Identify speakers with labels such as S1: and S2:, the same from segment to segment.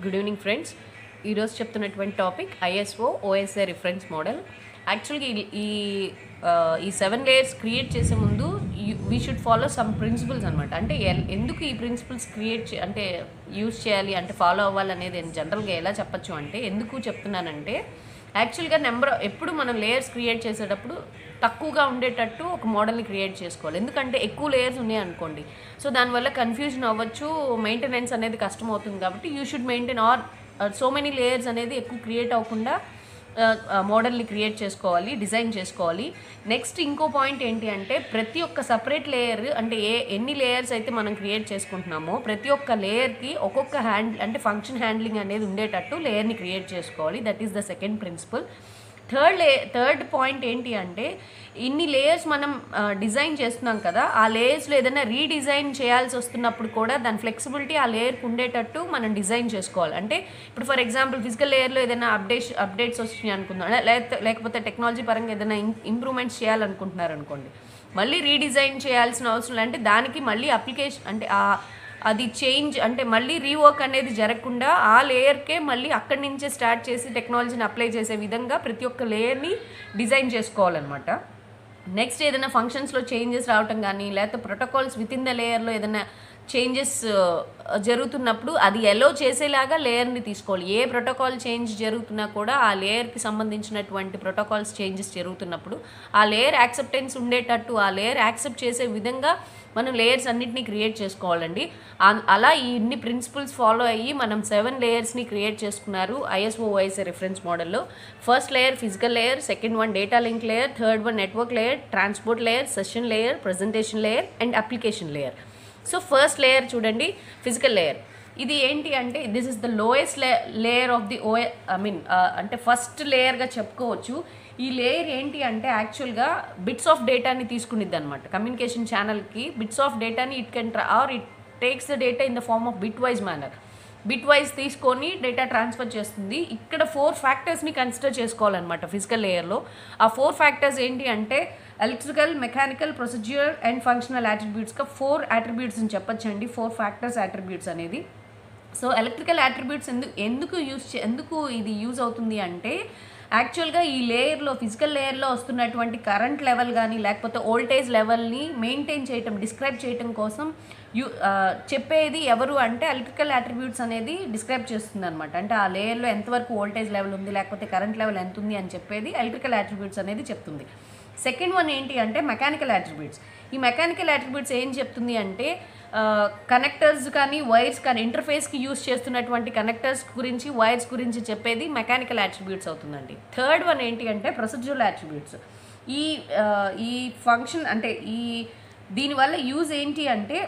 S1: Good evening friends ఈరోజు చెప్తున్నటువంటి topic ISO OSI reference model యాక్చువల్గా ఈ- ఈ ఆ, ఈ సెవెన్ లేయర్స్ క్రియేట్ చేసే ముందు we should follow some principles అనమాట అంటే ఎల్- ఎందుకు ఈ ప్రిన్సిపల్స్ క్రియేట్ అంటే యూజ్ చేయాలి అంటే ఫాలో అవ్వాలనేది నేను జనరల్గా ఎలా చెప్పచ్చు అంటే ఎందుకు చెప్తున్నానంటే యాక్చువల్గా నెంబర్ ఎప్పుడు మనం లేయర్స్ క్రియేట్ చేసేటప్పుడు తక్కువగా ఉండేటట్టు ఒక మోడల్ని క్రియేట్ చేసుకోవాలి ఎందుకంటే ఎక్కువ లేయర్స్ ఉన్నాయి అనుకోండి సో దానివల్ల కన్ఫ్యూజన్ అవ్వచ్చు మెయింటెనెన్స్ అనేది కష్టం అవుతుంది కాబట్టి you should maintain or so many layers అనేది ఎక్కువ క్రియేట్ అవ్వకుండా మోడల్ని క్రియేట్ చేసుకోవాలి డిజైన్ చేసుకోవాలి నెక్స్ట్ ఇంకో పాయింట్ ఏంటి అంటే ప్రతి ఒక్క సపరేట్ లేయర్ అంటే ఏ ఎన్ని లేయర్స్ అయితే మనం క్రియేట్ చేసుకుంటున్నామో ప్రతి ఒక్క లేయర్కి ఒక్కొక్క హ్యాండ్ అంటే ఫంక్షన్ హ్యాండ్లింగ్ అనేది ఉండేటట్టు లేయర్ని క్రియేట్ చేసుకోవాలి that is the second principle third lay third point ఏంటి అంటే ఇన్ని లేయర్స్ మనం డిజైన్ చేస్తున్నాం కదా ఆ లేయర్స్లో ఏదైనా రీడిజైన్ చేయాల్సి వస్తున్నప్పుడు కూడా దాని ఫ్లెక్సిబిలిటీ ఆ లేయర్కి ఉండేటట్టు మనం డిజైన్ చేసుకోవాలి అంటే ఇప్పుడు ఫర్ ఎగ్జాంపుల్ ఫిజికల్ లేయర్లో ఏదైనా అప్డేట్ అప్డేట్స్ వచ్చినాయి అనుకుందాం లేకపోతే లేకపోతే టెక్నాలజీ పరంగా ఏదైనా ఇంప్రూవ్మెంట్స్ చేయాలనుకుంటున్నారు అనుకోండి మళ్ళీ రీడిజైన్ చేయాల్సిన అవసరం లేదు. అంటే దానికి మళ్ళీ అప్లికేషన్ అంటే ఆ అది చేంజ్ అంటే మళ్ళీ రీవర్క్ అనేది జరగకుండా ఆ లేయర్కే మళ్ళీ అక్కడి నుంచే స్టార్ట్ చేసి టెక్నాలజీని అప్లై చేసే విధంగా ప్రతి ఒక్క లేయర్ని డిజైన్ చేసుకోవాలన్నమాట నెక్స్ట్ ఏదైనా ఫంక్షన్స్లో చేంజెస్ రావటం కానీ లేకపోతే ప్రోటోకాల్స్ విత్ ఇన్ ద లేయర్లో ఏదైనా చేంజెస్ జరుగుతున్నప్పుడు అది ఎలో చేసేలాగా లేయర్ని తీసుకోవాలి ఏ ప్రోటోకాల్ చేంజ్ జరుగుతున్నా కూడా ఆ లేయర్కి సంబంధించినటువంటి ప్రోటోకాల్స్ చేంజెస్ జరుగుతున్నప్పుడు ఆ లేయర్ యాక్సెప్టెన్స్ ఉండేటట్టు ఆ లేయర్ యాక్సెప్ట్ చేసే విధంగా మనం లేయర్స్ అన్నిటిని క్రియేట్ చేసుకోవాలండి ఆ- అలా ఈ ఇన్ని ప్రిన్సిపల్స్ ఫాలో అయ్యి మనం సెవెన్ లేయర్స్ని క్రియేట్ చేసుకున్నారు ఐఎస్ఓ వైఎస్ఏ రిఫరెన్స్ మోడల్లో first layer physical layer second one data link layer third one network layer transport layer session layer presentation layer and application layer so first layer చూడండి physical layer ఇది ఏంటి అంటే this is the lowest lay layer of the oh I mean అంటే first లేయర్గా చెప్పుకోవచ్చు ఈ layer ఏంటి అంటే యాక్చువల్గా బిట్స్ ఆఫ్ డేటాని తీసుకునిద్ది అనమాట కమ్యూనికేషన్ ఛానల్కి బిట్స్ ఆఫ్ డేటాని it can or it takes the data in the form of bit wise manner bit wise తీసుకొని డేటా ట్రాన్స్ఫర్ చేస్తుంది ఇక్కడ ఫోర్ ఫ్యాక్టర్స్ని కన్సిడర్ చేసుకోవాలన్నమాట ఫిజికల్ లేయర్లో ఆ ఫోర్ ఫ్యాక్టర్స్ ఏంటి అంటే electrical mechanical procedure and functional యాట్రిబ్యూట్స్గా ఫోర్ యాట్రిబ్యూట్స్ అని చెప్పొచ్చండి ఫోర్ ఫ్యాక్టర్స్ యాట్రిబ్యూట్స్ అనేది సో ఎలక్ట్రికల్ యాట్రిబ్యూట్స్ ఎందుకు ఎందుకు యూజ్ ఎందుకు ఇది యూజ్ అవుతుంది అంటే యాక్చువల్గా ఈ లేయర్లో ఫిజికల్ లేయర్లో వస్తున్నటువంటి కరెంట్ లెవెల్ కానీ లేకపోతే ఓల్టేజ్ లెవెల్ని మెయింటైన్ చేయటం డిస్క్రైబ్ చేయటం కోసం యూ ఆ, చెప్పేది ఎవరు అంటే ఎలక్ట్రికల్ యాట్రిబ్యూట్స్ అనేది డిస్క్రైబ్ చేస్తుంది అనమాట అంటే ఆ లేయర్లో ఎంతవరకు ఓల్టేజ్ లెవెల్ ఉంది లేకపోతే కరెంట్ లెవెల్ ఎంత ఉంది అని చెప్పేది ఎలక్ట్రికల్ యాట్రిబ్యూట్స్ అనేది చెప్తుంది సెకండ్ వన్ ఏంటి అంటే మెకానికల్ యాట్రిబ్యూట్స్ ఈ మెకానికల్ యాట్రిబ్యూట్స్ ఏం చెప్తుంది అంటే కనెక్టర్స్ కానీ వైర్స్ కానీ ఇంటర్ఫేస్కి యూస్ చేస్తున్నటువంటి కనెక్టర్స్ గురించి వైర్స్ గురించి చెప్పేది మెకానికల్ యాట్రిబ్యూట్స్ అవుతుందండి థర్డ్ వన్ ఏంటి అంటే ప్రొసీజరల్ యాట్రిబ్యూట్స్ ఈ ఆ, ఈ ఫంక్షన్ అంటే ఈ దీనివల్ల యూజ్ ఏంటి అంటే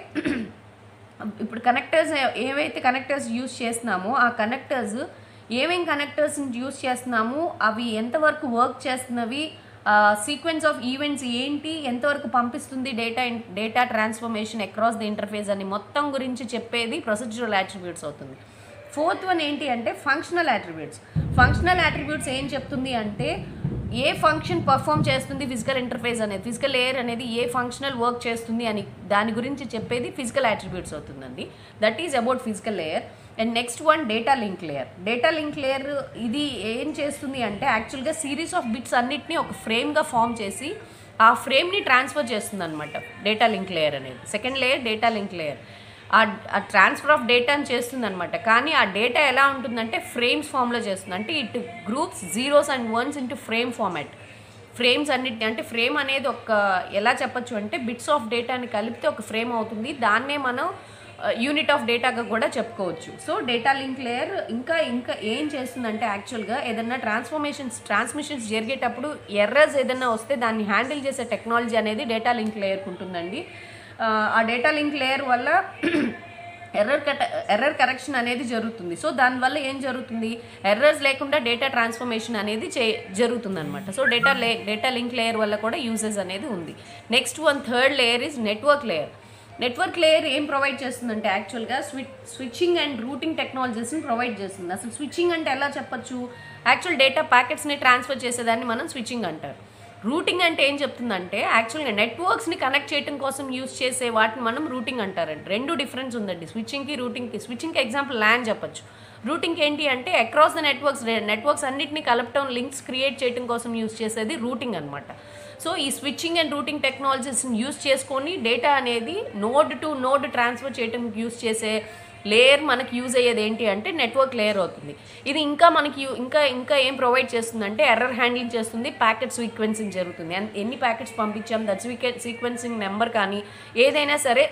S1: ఇప్పుడు కనెక్టర్స్ ఏవైతే కనెక్టర్స్ యూస్ చేస్తున్నామో ఆ కనెక్టర్స్ ఏమేం కనెక్టర్స్ యూస్ చేస్తున్నాము అవి ఎంతవరకు వర్క్ చేస్తున్నవి సీక్వెన్స్ ఆఫ్ ఈవెంట్స్ ఏంటి ఎంతవరకు పంపిస్తుంది data data transformation across the interface అని మొత్తం గురించి చెప్పేది ప్రొసీజరల్ యాట్రిబ్యూట్స్ అవుతుంది ఫోర్త్ వన్ ఏంటి అంటే ఫంక్షనల్ యాట్రిబ్యూట్స్ ఫంక్షనల్ యాట్రిబ్యూట్స్ ఏం చెప్తుంది అంటే ఏ ఫంక్షన్ పర్ఫామ్ చేస్తుంది ఫిజికల్ ఇంటర్ఫేస్ అనేది ఫిజికల్ లేయర్ అనేది ఏ ఫంక్షనల్ వర్క్ చేస్తుంది అని దాని గురించి చెప్పేది ఫిజికల్ యాట్రిబ్యూట్స్ అవుతుందండి that is about physical layer and next one data link layer data link layer ఇది ఏం చేస్తుంది అంటే యాక్చువల్గా సిరీస్ ఆఫ్ బిట్స్ అన్నిటిని ఒక ఫ్రేమ్గా ఫామ్ చేసి ఆ ఫ్రేమ్ని ట్రాన్స్ఫర్ చేస్తుంది అనమాట డేటా లింక్ లేయర్ అనేది second layer data link layer ఆ ఆ ట్రాన్స్ఫర్ ఆఫ్ డేటాని చేస్తుంది అనమాట కానీ ఆ డేటా ఎలా ఉంటుందంటే ఫ్రేమ్స్ ఫామ్లో చేస్తుంది అంటే it groups zeros and ones into frame format frames అన్నిటిని అంటే ఫ్రేమ్ అనేది ఒక ఎలా చెప్పొచ్చు అంటే బిట్స్ ఆఫ్ డేటాని కలిపితే ఒక ఫ్రేమ్ అవుతుంది దాన్నే మనం యూనిట్ ఆఫ్ డేటాగా కూడా చెప్పుకోవచ్చు సో డేటా లింక్ లేయర్ ఇంకా ఇంకా ఏం చేస్తుందంటే యాక్చువల్గా ఏదైనా ట్రాన్స్ఫర్మేషన్స్ ట్రాన్స్మిషన్స్ జరిగేటప్పుడు ఎర్రర్స్ ఏదైనా వస్తే దాన్ని హ్యాండిల్ చేసే టెక్నాలజీ అనేది డేటా లింక్ లేయర్కి ఉంటుందండి ఆ, ఆ డేటా లింక్ లేయర్ వల్ల ఎర్రర్ కట ఎర్రర్ కరెక్షన్ అనేది జరుగుతుంది సో దానివల్ల ఏం జరుగుతుంది ఎర్రర్స్ లేకుండా డేటా ట్రాన్స్ఫర్మేషన్ అనేది చే జరుగుతుంది అనమాట సో డేటా లే డేటా లింక్ లేయర్ వల్ల కూడా యూజెస్ అనేది ఉంది next one third layer is network layer network layer ఏం ప్రొవైడ్ చేస్తుందంటే యాక్చువల్గా స్వి స్విచ్చింగ్ అండ్ రూటింగ్ టెక్నాలజీస్ని ప్రొవైడ్ చేస్తుంది అసలు స్విచ్చింగ్ అంటే ఎలా చెప్పొచ్చు యాక్చువల్ డేటా ప్యాకెట్స్ని ట్రాన్స్ఫర్ చేసేదాన్ని మనం స్విచ్చింగ్ అంటారు రూటింగ్ అంటే ఏం చెప్తుందంటే యాక్చువల్గా నెట్వర్క్స్ని కనెక్ట్ చేయడం కోసం యూస్ చేసే వాటిని మనం రూటింగ్ అంటారండి రెండు డిఫరెన్స్ ఉందండి స్విచ్చింగ్కి రూటింగ్కి స్విచ్చింగ్కి ఎగ్జాంపుల్ ల్యాన్ చెప్పొచ్చు రూటింగ్ ఏంటి అంటే అక్రాస్ ద నెట్వర్క్స్ నెట్వర్క్స్ అన్నిటిని కలపటం లింక్స్ క్రియేట్ చేయడం కోసం యూస్ చేసేది రూటింగ్ అనమాట సో ఈ స్విచ్చింగ్ అండ్ రూటింగ్ టెక్నాలజీస్ని యూస్ చేసుకొని డేటా అనేది నోడ్ టు నోడ్ ట్రాన్స్ఫర్ చేయడం యూస్ చేసే లేయర్ మనకి యూజ్ అయ్యేది ఏంటి అంటే నెట్వర్క్ లేయర్ అవుతుంది ఇది ఇంకా మనకి యు- ఇంకా ఇంకా ఏం ప్రొవైడ్ చేస్తుందంటే ఎర్రర్ హ్యాండ్లింగ్ చేస్తుంది ప్యాకెట్ సీక్వెన్సింగ్ జరుగుతుంది ఎన్- ఎన్ని ప్యాకెట్స్ పంపించాం దట్ సీక్వెన్సింగ్ నెంబర్ కానీ ఏదైనా సరే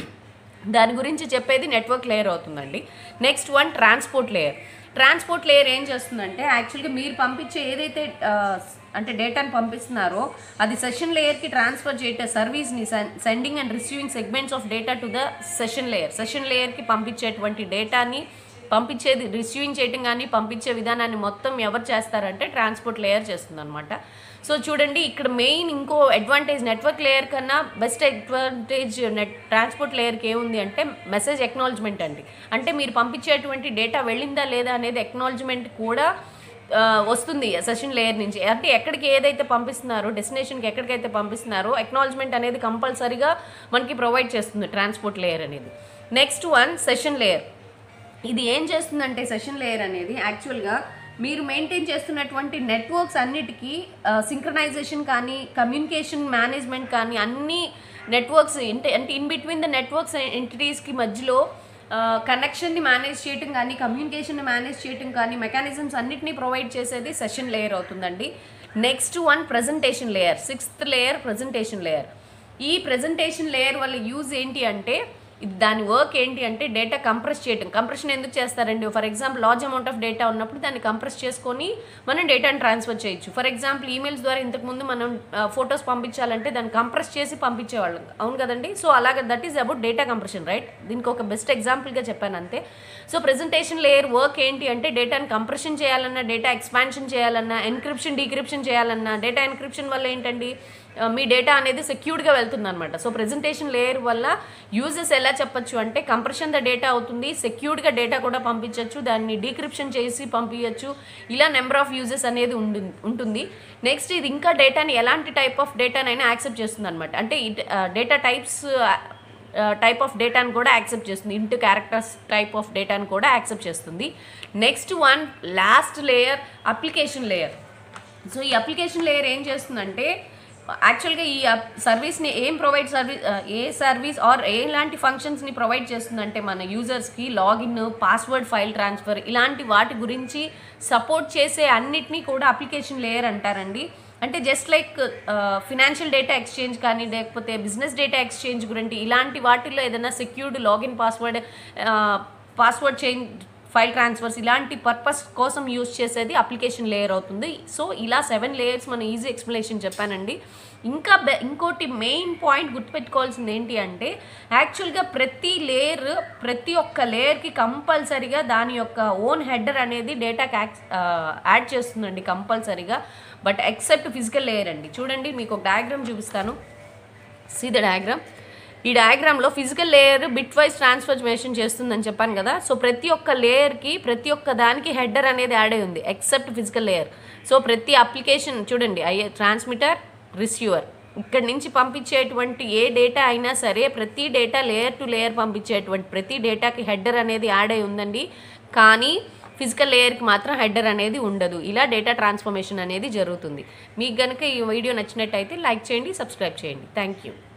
S1: దాని గురించి చెప్పేది నెట్వర్క్ లేయర్ అవుతుందండి next one transport layer transport layer ఏం చేస్తుందంటే యాక్చువల్గా మీరు పంపించే ఏదైతే ఆ, అంటే డేటాని పంపిస్తున్నారో అది సెషన్ లేయర్కి ట్రాన్స్ఫర్ చేయట సర్వీస్ని sending and receiving segments of data to the session layer session లేయర్కి పంపించేటువంటి డేటాని పంపించేది రిసీవింగ్ చేయటం కానీ పంపించే విధానాన్ని మొత్తం ఎవరు చేస్తారంటే ట్రాన్స్పోర్ట్ లేయర్ చేస్తుంది సో చూడండి ఇక్కడ మెయిన్ ఇంకో అడ్వాంటేజ్ నెట్వర్క్ లేయర్ కన్నా బెస్ట్ అడ్వాంటేజ్ నెట్ ట్రాన్స్పోర్ట్ లేయర్కి ఏముంది అంటే మెసేజ్ ఎక్నాలజ్మెంట్ అండి అంటే మీరు పంపించేటువంటి డేటా వెళ్ళిందా లేదా అనేది ఎక్నాలజ్మెంట్ కూడా ఆ, వస్తుంది సెషన్ లేయర్ నుంచి అంటే ఎక్కడికి ఏదైతే పంపిస్తున్నారో డెస్టినేషన్కి ఎక్కడికైతే పంపిస్తున్నారో ఎక్నాలజ్మెంట్ అనేది కంపల్సరీగా మనకి ప్రొవైడ్ చేస్తుంది ట్రాన్స్పోర్ట్ లేయర్ అనేది నెక్స్ట్ వన్ సెషన్ లేయర్ ఇది ఏం చేస్తుందంటే సెషన్ లేయర్ అనేది యాక్చువల్గా మీరు మెయింటైన్ చేస్తున్నటువంటి నెట్వర్క్స్ అన్నిటికీ సింక్రనైజేషన్ కానీ కమ్యూనికేషన్ మేనేజ్మెంట్ కానీ అన్ని నెట్వర్క్స్ అంటే అంటే ఇన్ బిట్వీన్ ద నెట్వర్క్స్ ఎంటిటీస్కి మధ్యలో కనెక్షన్ని మేనేజ్ చేయటం కానీ కమ్యూనికేషన్ని మేనేజ్ చేయటం కానీ మెకానిజమ్స్ అన్నిటినీ ప్రొవైడ్ చేసేది సెషన్ లేయర్ అవుతుందండి next one presentation layer sixth layer presentation layer ఈ ప్రజెంటేషన్ లేయర్ వల్ల యూజ్ ఏంటి అంటే ఇది దాని వర్క్ ఏంటి అంటే డేటా కంప్రెస్ చేయటం కంప్రెషన్ ఎందుకు చేస్తారండి for example large amount of data ఉన్నప్పుడు దాన్ని కంప్రెస్ చేసుకొని మనం డేటాని ట్రాన్స్ఫర్ చేయొచ్చు ఫర్ ఎగ్జాంపుల్ ఈమెయిల్స్ ద్వారా ఇంతకుముందు మనం ఫొటోస్ పంపించాలంటే దాన్ని కంప్రెస్ చేసి పంపించేవాళ్ళం అవును కదండి సో అలాగే that is about data compression right దీనికి ఒక బెస్ట్ ఎగ్జాంపుల్గా చెప్పాను అంతే సో ప్రెజెంటేషన్ లేయర్ వర్క్ ఏంటి అంటే డేటాని కంప్రెషన్ చేయాలన్నా డేటా ఎక్స్పాన్షన్ చేయాలన్నా ఎన్క్రిప్షన్ డీక్రిప్షన్ చేయాలన్నా డేటా ఎన్క్రిప్షన్ వల్ల ఏంటండి ఆ, మీ డేటా అనేది సెక్యూర్డ్గా వెళ్తుంది అనమాట సో ప్రెజెంటేషన్ లేయర్ వల్ల యూజెస్ ఎలా చెప్పొచ్చు అంటే కంప్రెషన్ ద డేటా అవుతుంది సెక్యూర్డ్గా డేటా కూడా పంపించవచ్చు దాన్ని డీక్రిప్షన్ చేసి పంపించవచ్చు ఇలా నెంబర్ ఆఫ్ యూజెస్ అనేది ఉండు- ఉంటుంది నెక్స్ట్ ఇది ఇంకా డేటాని ఎలాంటి టైప్ ఆఫ్ డేటానైనా యాక్సెప్ట్ చేస్తుంది అనమాట అంటే డేటా టైప్స్ టైప్ ఆఫ్ డేటాను కూడా యాక్సెప్ట్ చేస్తుంది ఇంటూ క్యారెక్టర్స్ టైప్ ఆఫ్ డేటాను కూడా యాక్సెప్ట్ చేస్తుంది next one last layer application layer so ఈ అప్లికేషన్ లేయర్ ఏం చేస్తుందంటే యాక్చువల్గా ఈ సర్వీస్ని ఏం ప్రొవైడ్ సర్వీస్ ఏ సర్వీస్ ఆర్ ఎలాంటి ఫంక్షన్స్ని ప్రొవైడ్ చేస్తుందంటే మన యూజర్స్కి లాగిన్ పాస్వర్డ్ ఫైల్ ట్రాన్స్ఫర్ ఇలాంటి వాటి గురించి సపోర్ట్ చేసే అన్నిటినీ కూడా అప్లికేషన్ లేయర్ అంటారండి అంటే just like financial data exchange కానీ లేకపోతే బిజినెస్ డేటా ఎక్స్చేంజ్ గురించి ఇలాంటి వాటిల్లో ఏదైనా secured login password password change file transfers ఇలాంటి పర్పస్ కోసం యూజ్ చేసేది అప్లికేషన్ లేయర్ అవుతుంది సో ఇలా సెవెన్ లేయర్స్ మనం ఈజీ ఎక్స్ప్లెనేషన్ చెప్పానండి ఇంకా బె ఇంకోటి మెయిన్ పాయింట్ గుర్తుపెట్టుకోవాల్సింది ఏంటి అంటే యాక్చువల్గా ప్రతి లేయర్ ప్రతి ఒక్క లేయర్కి కంపల్సరిగా దాని యొక్క ఓన్ హెడర్ అనేది డేటాకి యాడ్ చేస్తుందండి కంపల్సరిగా బట్ ఎక్సెప్ట్ ఫిజికల్ లేయర్ అండి చూడండి మీకు ఒక డయాగ్రామ్ చూపిస్తాను సీ ద డయాగ్రామ్ ఈ డయాగ్రామ్లో physical layer bit wise transformation చేస్తుందని చెప్పాను కదా సో ప్రతి ఒక్క లేయర్కి ప్రతి ఒక్క దానికి హెడర్ అనేది యాడ్ అయి ఉంది ఎక్సెప్ట్ ఫిజికల్ లేయర్ సో ప్రతి అప్లికేషన్ చూడండి అయ్యే ట్రాన్స్మిటర్ రిసీవర్ ఇక్కడి నుంచి పంపించేటువంటి ఏ డేటా అయినా సరే ప్రతి డేటా లేయర్ టు లేయర్ పంపించేటువంటి ప్రతి డేటాకి హెడర్ అనేది యాడ్ అయి ఉందండి కానీ ఫిజికల్ లేయర్కి మాత్రం హెడర్ అనేది ఉండదు ఇలా డేటా ట్రాన్స్ఫర్మేషన్ అనేది జరుగుతుంది మీకు కనుక ఈ వీడియో నచ్చినట్టయితే లైక్ చేయండి సబ్స్క్రైబ్ చేయండి థ్యాంక్ యూ